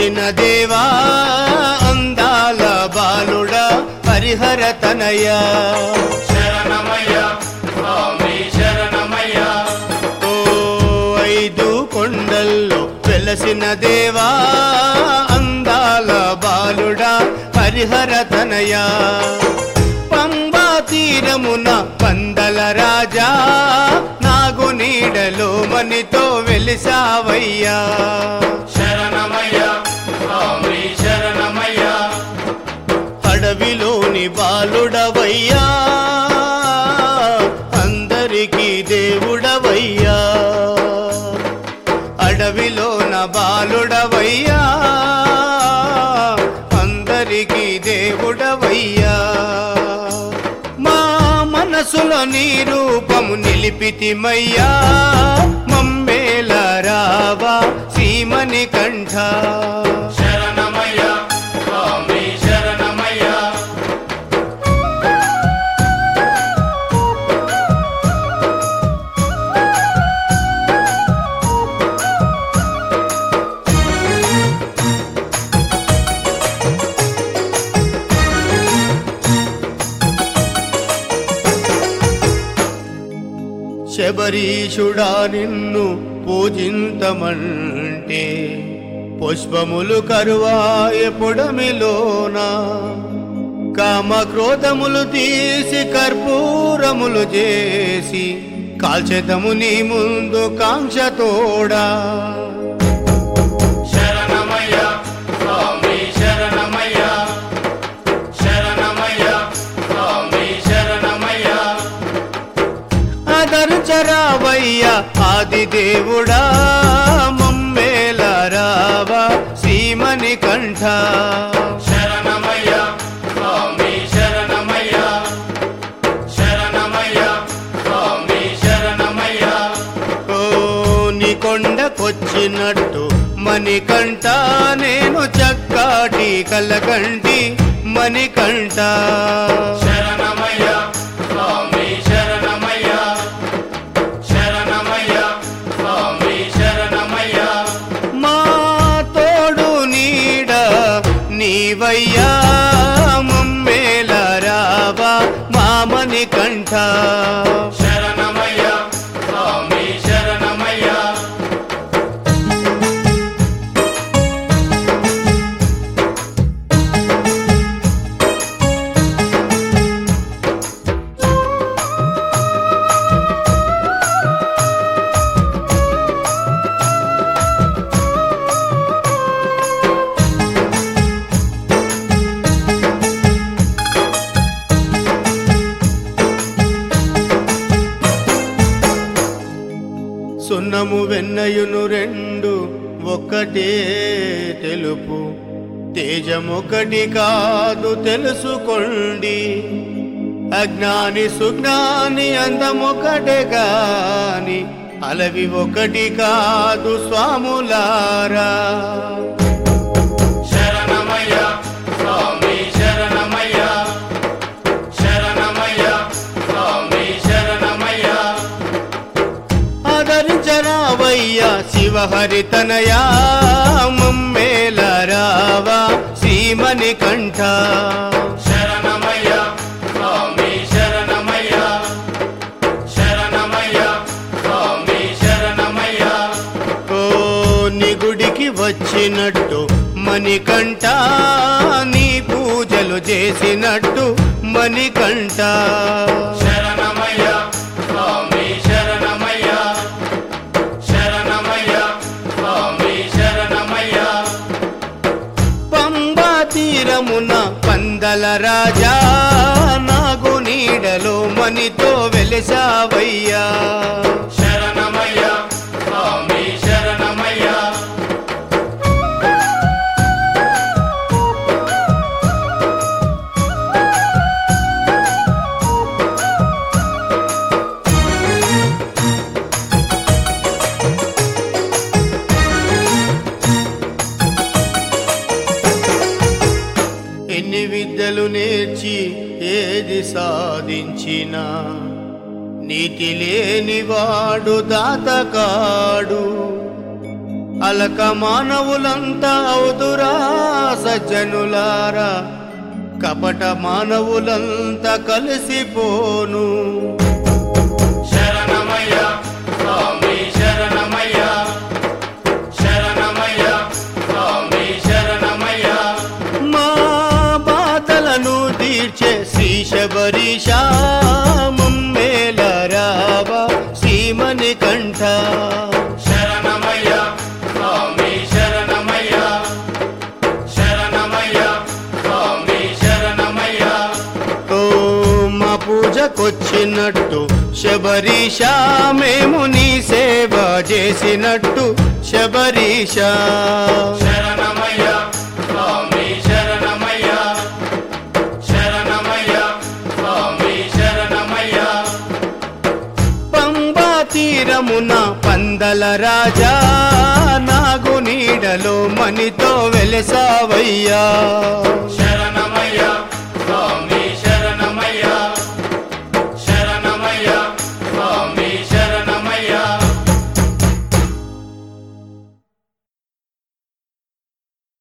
వెలసిన దేవా అందాల బాలుడా హరిహర తనయ శరణమయ్య స్వామి శరణమయ్య ఓ ఐదు కొండల్లో వెలసిన దేవా అందాల బాలుడా హరిహర తనయ పంబా తీరమున పందల రాజా నాగు నీడలో మనితో వెలిసావయ్యా శరణమయ్య స్వామి శరణమయ్య అడవిలోని బాలుడవయ్యా అందరికీ దేవుడవయ్యా అడవిలోన బాలుడవయ్యా అందరికీ దేవుడవయ్యా మా మనసులో నీ రూపము నిలిపితిమయ్యా మమ్మేల రావా సీమని కంఠ శరణమయ్య స్వామి శరణమయ్య శబరీషుడా నిన్ను పూజింతమంటే పుష్పములు కరువాయ పొడమిలోన కామ క్రోధములు తీసి కర్పూరములు చేసి కాల్చెదము నీ ముందు కాంక్షతోడా శరణమయ్య స్వామి శరణమయ్య శరణమయ్య స్వామి శరణమయ్య ఆదరించరావయ్య ఆది దేవుడా మమ్మేల రావా శ్రీమణి కంఠ శరణమయ్య స్వామి శరణమయ్య శరణమయ్య స్వామి శరణమయ్య ఓ నీ కొండకొచ్చినట్టు మణికంఠ నేను చక్కాటి కలకంటి మణికంఠ శరణమయ్య స్వామి శరణమయ్య శరణమయ్య స్వామి శరణమయ్య మా తోడు నీడ నీవయ్యా మమ్మేల రావా మామని కంఠ శరణమయ్య స్వామి శరణమయ్య సున్నము వెన్నయును రెండు ఒక్కటే తెలుపు తేజమొకటి కాదు తెలుసుకోండి అజ్ఞాని సుజ్ఞాని అందమొకటే కాని అలవి ఒకటి కాదు స్వాములారా శరణమయ్య స్వామి శరణమయ్య శరణమయ్య స్వామి శరణమయ్య ఆదరించరావయ్య శివహరితనయా మమ్మేల రావా శ్రీమణి కంఠ శరణమయ్య స్వామి శరణమయ్య శరణమయ్య స్వామి శరణమయ్య ఓ నిగుడికి వచ్చినట్టు మణికంఠ నీ పూజలు చేసినట్టు మణికంఠ శరణమయ్య స్వామి శరణమయ్య శరణమయ్య స్వామి శరణమయ్య పంబా తీరమున పందల రాజా నాగు నీడలో మణితో వెలిసావయ్యా శరణమయ్య స్వామి శరణమయ్య ఎన్ని విద్యలు నేర్చి ఏది సాధించినా నీతి లేనివాడు దాతకాడు అలక మానవులంతా అవుదురా సజ్జనులారా కపట మానవులంతా కలిసిపోను శరణమయ్య స్వామి శరణమయ్య శరణమయ్య స్వామి శరణమయ్య మా బాధలను తీర్చే శ్రీ శబరీష మమ్మేల రావా శ్రీమణి కంఠ శరణమయ్య స్వామి శరణమయ్య శరణమయ్య స్వామి శరణమయ్య ఓ మా పూజకొచ్చినట్టు శబరీష మేము నీ సేవ చేసినట్టు శబరీష శరణమయ్య స్వామి శరణమయ్య శరణమయ్య స్వామి శరణమయ్య పంబా తీరమున పందల రాజా నాగు నీడలో మనితో వెలసావయ్యా